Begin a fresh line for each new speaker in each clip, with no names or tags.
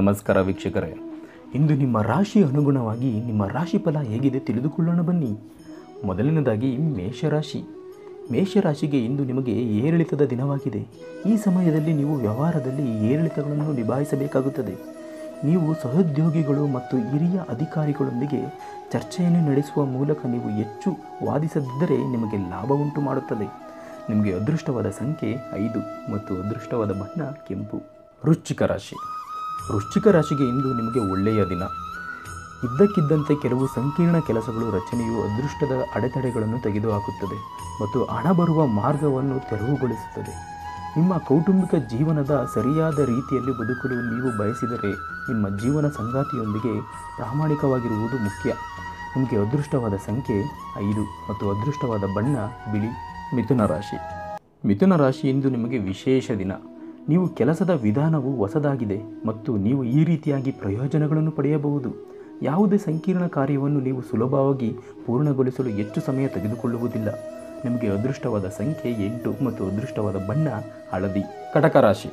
ನಮಸ್ಕಾರ ವೀಕ್ಷಕರೇ ಇಂದು ನಿಮ್ಮ ರಾಶಿ ಅನುಗುಣವಾಗಿ ನಿಮ್ಮ ರಾಶಿ ಫಲ ಹೇಗಿದೆ ತಿಳಿದುಕೊಳ್ಳೋಣ ಬನ್ನಿ ಮೊದಲನೇದಾಗಿ ಮೇಷರಾಶಿ ಮೇಷರಾಶಿಗೆ ಇಂದು ನಿಮಗೆ ಏರಿಳಿತದ ದಿನವಾಗಿದೆ ಈ ಸಮಯದಲ್ಲಿ ನೀವು ವ್ಯವಹಾರದಲ್ಲಿ ಏರಿಳಿತಗಳನ್ನು ನಿಭಾಯಿಸಬೇಕಾಗುತ್ತದೆ ನೀವು ಸಹೋದ್ಯೋಗಿಗಳು ಮತ್ತು ಹಿರಿಯ ಅಧಿಕಾರಿಗಳೊಂದಿಗೆ ಚರ್ಚೆಯನ್ನು ನಡೆಸುವ ಮೂಲಕ ನೀವು ಹೆಚ್ಚು ವಾದಿಸದಿದ್ದರೆ ನಿಮಗೆ ಲಾಭ ಉಂಟು ಮಾಡುತ್ತದೆ ನಿಮಗೆ ಅದೃಷ್ಟವಾದ ಸಂಖ್ಯೆ ಐದು ಮತ್ತು ಅದೃಷ್ಟವಾದ ಬಣ್ಣ ಕೆಂಪು ವೃಶ್ಚಿಕ ರಾಶಿ ವೃಶ್ಚಿಕ ರಾಶಿಗೆ ಇಂದು ನಿಮಗೆ ಒಳ್ಳೆಯ ದಿನ ಇದ್ದಕ್ಕಿದ್ದಂತೆ ಕೆಲವು ಸಂಕೀರ್ಣ ಕೆಲಸಗಳು ರಚನೆಯು ಅದೃಷ್ಟದ ಅಡೆತಡೆಗಳನ್ನು ತೆಗೆದುಹಾಕುತ್ತದೆ ಮತ್ತು ಹಣ ಬರುವ ಮಾರ್ಗವನ್ನು ತೆರವುಗೊಳಿಸುತ್ತದೆ ನಿಮ್ಮ ಕೌಟುಂಬಿಕ ಜೀವನದ ಸರಿಯಾದ ರೀತಿಯಲ್ಲಿ ಬದುಕಲು ನೀವು ಬಯಸಿದರೆ ನಿಮ್ಮ ಜೀವನ ಸಂಗಾತಿಯೊಂದಿಗೆ ಪ್ರಾಮಾಣಿಕವಾಗಿರುವುದು ಮುಖ್ಯ ನಿಮಗೆ ಅದೃಷ್ಟವಾದ ಸಂಖ್ಯೆ ಐದು ಮತ್ತು ಅದೃಷ್ಟವಾದ ಬಣ್ಣ ಬಿಳಿ ಮಿಥುನ ರಾಶಿ ಮಿಥುನ ರಾಶಿ ಇಂದು ನಿಮಗೆ ವಿಶೇಷ ದಿನ ನೀವು ಕೆಲಸದ ವಿಧಾನವು ಹೊಸದಾಗಿದೆ ಮತ್ತು ನೀವು ಈ ರೀತಿಯಾಗಿ ಪ್ರಯೋಜನಗಳನ್ನು ಪಡೆಯಬಹುದು ಯಾವುದೇ ಸಂಕೀರ್ಣ ಕಾರ್ಯವನ್ನು ನೀವು ಸುಲಭವಾಗಿ ಪೂರ್ಣಗೊಳಿಸಲು ಹೆಚ್ಚು ಸಮಯ ತೆಗೆದುಕೊಳ್ಳುವುದಿಲ್ಲ ನಿಮಗೆ ಅದೃಷ್ಟವಾದ ಸಂಖ್ಯೆ ಎಂಟು ಮತ್ತು ಅದೃಷ್ಟವಾದ ಬಣ್ಣ ಹಳದಿ ಕಟಕ ರಾಶಿ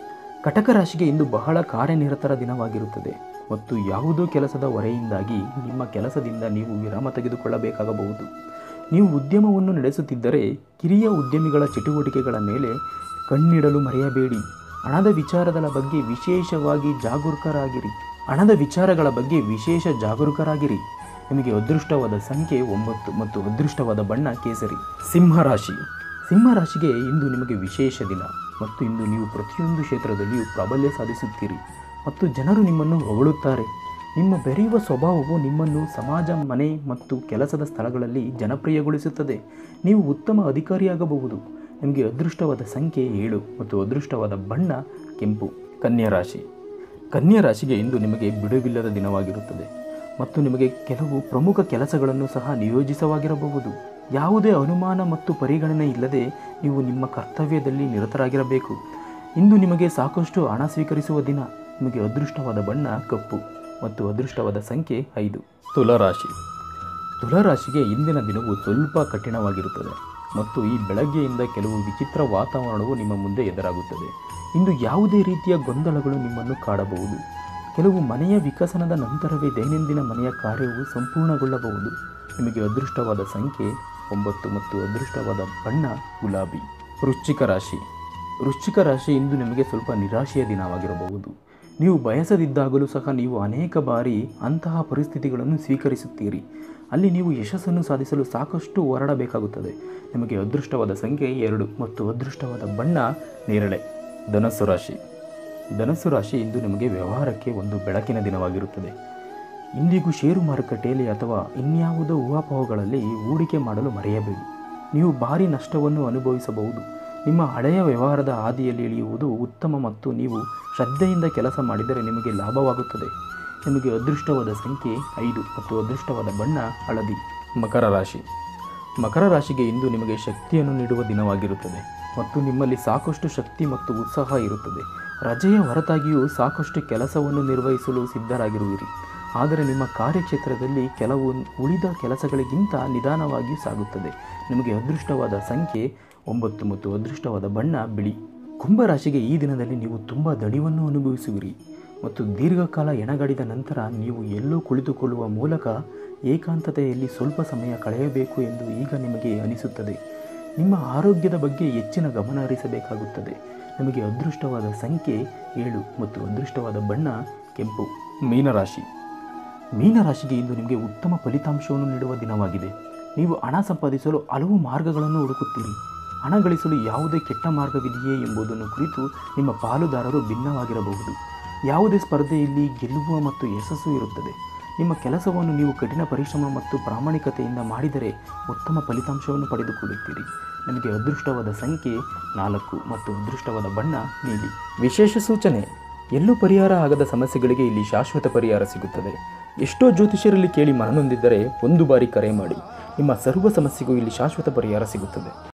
ಕಟಕ ರಾಶಿಗೆ ಇಂದು ಬಹಳ ಕಾರ್ಯನಿರತರ ದಿನವಾಗಿರುತ್ತದೆ ಮತ್ತು ಯಾವುದೋ ಕೆಲಸದ ಹೊರೆಯಿಂದಾಗಿ ನಿಮ್ಮ ಕೆಲಸದಿಂದ ನೀವು ವಿರಾಮ ತೆಗೆದುಕೊಳ್ಳಬೇಕಾಗಬಹುದು ನೀವು ಉದ್ಯಮವನ್ನು ನಡೆಸುತ್ತಿದ್ದರೆ ಕಿರಿಯ ಉದ್ಯಮಿಗಳ ಚಟುವಟಿಕೆಗಳ ಮೇಲೆ ಕಣ್ಣಿಡಲು ಮರೆಯಬೇಡಿ ಹಣದ ವಿಚಾರಗಳ ಬಗ್ಗೆ ವಿಶೇಷವಾಗಿ ಜಾಗರೂಕರಾಗಿರಿ ಹಣದ ವಿಚಾರಗಳ ಬಗ್ಗೆ ವಿಶೇಷ ಜಾಗರೂಕರಾಗಿರಿ ನಿಮಗೆ ಅದೃಷ್ಟವಾದ ಸಂಖ್ಯೆ ಒಂಬತ್ತು ಮತ್ತು ಅದೃಷ್ಟವಾದ ಬಣ್ಣ ಕೇಸರಿ ಸಿಂಹರಾಶಿ ಸಿಂಹರಾಶಿಗೆ ಇಂದು ನಿಮಗೆ ವಿಶೇಷ ದಿನ ಮತ್ತು ಇಂದು ನೀವು ಪ್ರತಿಯೊಂದು ಕ್ಷೇತ್ರದಲ್ಲಿಯೂ ಪ್ರಾಬಲ್ಯ ಸಾಧಿಸುತ್ತೀರಿ ಮತ್ತು ಜನರು ನಿಮ್ಮನ್ನು ಹೊಗಳುತ್ತಾರೆ ನಿಮ್ಮ ಬೆರೆಯುವ ಸ್ವಭಾವವು ನಿಮ್ಮನ್ನು ಸಮಾಜ ಮನೆ ಮತ್ತು ಕೆಲಸದ ಸ್ಥಳಗಳಲ್ಲಿ ಜನಪ್ರಿಯಗೊಳಿಸುತ್ತದೆ ನೀವು ಉತ್ತಮ ಅಧಿಕಾರಿಯಾಗಬಹುದು ನಿಮಗೆ ಅದೃಷ್ಟವಾದ ಸಂಖ್ಯೆ ಏಳು ಮತ್ತು ಅದೃಷ್ಟವಾದ ಬಣ್ಣ ಕೆಂಪು ಕನ್ಯಾ ರಾಶಿ ಕನ್ಯಾ ರಾಶಿಗೆ ಇಂದು ನಿಮಗೆ ಬಿಡುವಿಲ್ಲದ ದಿನವಾಗಿರುತ್ತದೆ ಮತ್ತು ನಿಮಗೆ ಕೆಲವು ಪ್ರಮುಖ ಕೆಲಸಗಳನ್ನು ಸಹ ನಿಯೋಜಿಸವಾಗಿರಬಹುದು ಯಾವುದೇ ಅನುಮಾನ ಮತ್ತು ಪರಿಗಣನೆ ಇಲ್ಲದೆ ನೀವು ನಿಮ್ಮ ಕರ್ತವ್ಯದಲ್ಲಿ ನಿರತರಾಗಿರಬೇಕು ಇಂದು ನಿಮಗೆ ಸಾಕಷ್ಟು ಹಣ ಸ್ವೀಕರಿಸುವ ದಿನ ನಿಮಗೆ ಅದೃಷ್ಟವಾದ ಬಣ್ಣ ಕಪ್ಪು ಮತ್ತು ಅದೃಷ್ಟವಾದ ಸಂಖ್ಯೆ ಐದು ತುಲಾರಾಶಿ ತುಲಾರಾಶಿಗೆ ಇಂದಿನ ದಿನವು ಸ್ವಲ್ಪ ಕಠಿಣವಾಗಿರುತ್ತದೆ ಮತ್ತು ಈ ಬೆಳಗ್ಗೆಯಿಂದ ಕೆಲವು ವಿಚಿತ್ರ ವಾತಾವರಣವು ನಿಮ್ಮ ಮುಂದೆ ಎದುರಾಗುತ್ತದೆ ಇಂದು ಯಾವುದೇ ರೀತಿಯ ಗೊಂದಲಗಳು ನಿಮ್ಮನ್ನು ಕಾಡಬಹುದು ಕೆಲವು ಮನೆಯ ವಿಕಸನದ ನಂತರವೇ ದೈನಂದಿನ ಮನೆಯ ಕಾರ್ಯವು ಸಂಪೂರ್ಣಗೊಳ್ಳಬಹುದು ನಿಮಗೆ ಅದೃಷ್ಟವಾದ ಸಂಖ್ಯೆ ಒಂಬತ್ತು ಮತ್ತು ಅದೃಷ್ಟವಾದ ಬಣ್ಣ ಗುಲಾಬಿ ವೃಶ್ಚಿಕ ರಾಶಿ ವೃಶ್ಚಿಕ ರಾಶಿ ಇಂದು ನಿಮಗೆ ಸ್ವಲ್ಪ ನಿರಾಶೆಯ ದಿನವಾಗಿರಬಹುದು ನೀವು ಬಯಸದಿದ್ದಾಗಲೂ ಸಹ ನೀವು ಅನೇಕ ಬಾರಿ ಅಂತಹ ಪರಿಸ್ಥಿತಿಗಳನ್ನು ಸ್ವೀಕರಿಸುತ್ತೀರಿ ಅಲ್ಲಿ ನೀವು ಯಶಸ್ಸನ್ನು ಸಾಧಿಸಲು ಸಾಕಷ್ಟು ಹೋರಾಡಬೇಕಾಗುತ್ತದೆ ನಿಮಗೆ ಅದೃಷ್ಟವಾದ ಸಂಖ್ಯೆ ಎರಡು ಮತ್ತು ಅದೃಷ್ಟವಾದ ಬಣ್ಣ ನೇರಳೆ ಧನಸ್ಸು ರಾಶಿ ಧನಸ್ಸು ರಾಶಿ ಇಂದು ನಿಮಗೆ ವ್ಯವಹಾರಕ್ಕೆ ಒಂದು ಬೆಳಕಿನ ದಿನವಾಗಿರುತ್ತದೆ ಇಂದಿಗೂ ಷೇರು ಮಾರುಕಟ್ಟೆಯಲ್ಲಿ ಅಥವಾ ಇನ್ಯಾವುದೋ ಊಹಾಪೋಹಗಳಲ್ಲಿ ಹೂಡಿಕೆ ಮಾಡಲು ಮರೆಯಬೇಡಿ ನೀವು ಭಾರಿ ನಷ್ಟವನ್ನು ಅನುಭವಿಸಬಹುದು ನಿಮ್ಮ ಹಳೆಯ ವ್ಯವಹಾರದ ಹಾದಿಯಲ್ಲಿ ಇಳಿಯುವುದು ಉತ್ತಮ ಮತ್ತು ನೀವು ಶ್ರದ್ಧೆಯಿಂದ ಕೆಲಸ ಮಾಡಿದರೆ ನಿಮಗೆ ಲಾಭವಾಗುತ್ತದೆ ನಿಮಗೆ ಅದೃಷ್ಟವಾದ ಸಂಖ್ಯೆ ಐದು ಮತ್ತು ಅದೃಷ್ಟವಾದ ಬಣ್ಣ ಹಳದಿ ಮಕರ ರಾಶಿ ಮಕರ ರಾಶಿಗೆ ಇಂದು ನಿಮಗೆ ಶಕ್ತಿಯನ್ನು ನೀಡುವ ದಿನವಾಗಿರುತ್ತದೆ ಮತ್ತು ನಿಮ್ಮಲ್ಲಿ ಸಾಕಷ್ಟು ಶಕ್ತಿ ಮತ್ತು ಉತ್ಸಾಹ ಇರುತ್ತದೆ ರಜೆಯ ಹೊರತಾಗಿಯೂ ಸಾಕಷ್ಟು ಕೆಲಸವನ್ನು ನಿರ್ವಹಿಸಲು ಸಿದ್ಧರಾಗಿರುವಿರಿ ಆದರೆ ನಿಮ್ಮ ಕಾರ್ಯಕ್ಷೇತ್ರದಲ್ಲಿ ಕೆಲವು ಉಳಿದ ಕೆಲಸಗಳಿಗಿಂತ ನಿಧಾನವಾಗಿಯೂ ಸಾಗುತ್ತದೆ ನಿಮಗೆ ಅದೃಷ್ಟವಾದ ಸಂಖ್ಯೆ ಒಂಬತ್ತು ಮತ್ತು ಅದೃಷ್ಟವಾದ ಬಣ್ಣ ಬಿಳಿ ಕುಂಭರಾಶಿಗೆ ಈ ದಿನದಲ್ಲಿ ನೀವು ತುಂಬ ದಣಿವನ್ನು ಅನುಭವಿಸುವಿರಿ ಮತ್ತು ದೀರ್ಘಕಾಲ ಎಣಗಡಿದ ನಂತರ ನೀವು ಎಲ್ಲೋ ಕುಳಿತುಕೊಳ್ಳುವ ಮೂಲಕ ಏಕಾಂತತೆಯಲ್ಲಿ ಸ್ವಲ್ಪ ಸಮಯ ಕಳೆಯಬೇಕು ಎಂದು ಈಗ ನಿಮಗೆ ಅನಿಸುತ್ತದೆ ನಿಮ್ಮ ಆರೋಗ್ಯದ ಬಗ್ಗೆ ಹೆಚ್ಚಿನ ಗಮನ ಹರಿಸಬೇಕಾಗುತ್ತದೆ ನಿಮಗೆ ಅದೃಷ್ಟವಾದ ಸಂಖ್ಯೆ ಏಳು ಮತ್ತು ಅದೃಷ್ಟವಾದ ಬಣ್ಣ ಕೆಂಪು ಮೀನರಾಶಿ ಮೀನರಾಶಿಗೆ ಇಂದು ನಿಮಗೆ ಉತ್ತಮ ಫಲಿತಾಂಶವನ್ನು ನೀಡುವ ದಿನವಾಗಿದೆ ನೀವು ಹಣ ಸಂಪಾದಿಸಲು ಹಲವು ಮಾರ್ಗಗಳನ್ನು ಹುಡುಕುತ್ತೀರಿ ಹಣ ಗಳಿಸಲು ಯಾವುದೇ ಕೆಟ್ಟ ಮಾರ್ಗವಿದೆಯೇ ಎಂಬುದನ್ನು ಕುರಿತು ನಿಮ್ಮ ಪಾಲುದಾರರು ಭಿನ್ನವಾಗಿರಬಹುದು ಯಾವುದೇ ಸ್ಪರ್ಧೆಯಲ್ಲಿ ಗೆಲ್ಲುವ ಮತ್ತು ಯಶಸ್ಸು ಇರುತ್ತದೆ ನಿಮ್ಮ ಕೆಲಸವನ್ನು ನೀವು ಕಠಿಣ ಪರಿಶ್ರಮ ಮತ್ತು ಪ್ರಾಮಾಣಿಕತೆಯಿಂದ ಮಾಡಿದರೆ ಉತ್ತಮ ಫಲಿತಾಂಶವನ್ನು ಪಡೆದುಕೊಳ್ಳುತ್ತೀರಿ ನಿಮಗೆ ಅದೃಷ್ಟವಾದ ಸಂಖ್ಯೆ ನಾಲ್ಕು ಮತ್ತು ಅದೃಷ್ಟವಾದ ಬಣ್ಣ ನೀಲಿ ವಿಶೇಷ ಸೂಚನೆ ಎಲ್ಲೂ ಪರಿಹಾರ ಆಗದ ಸಮಸ್ಯೆಗಳಿಗೆ ಇಲ್ಲಿ ಶಾಶ್ವತ ಪರಿಹಾರ ಸಿಗುತ್ತದೆ ಎಷ್ಟೋ ಜ್ಯೋತಿಷ್ಯರಲ್ಲಿ ಕೇಳಿ ಮನನೊಂದಿದ್ದರೆ ಒಂದು ಬಾರಿ ಕರೆ ಮಾಡಿ ನಿಮ್ಮ ಸರ್ವ ಸಮಸ್ಯೆಗೂ ಇಲ್ಲಿ ಶಾಶ್ವತ ಪರಿಹಾರ ಸಿಗುತ್ತದೆ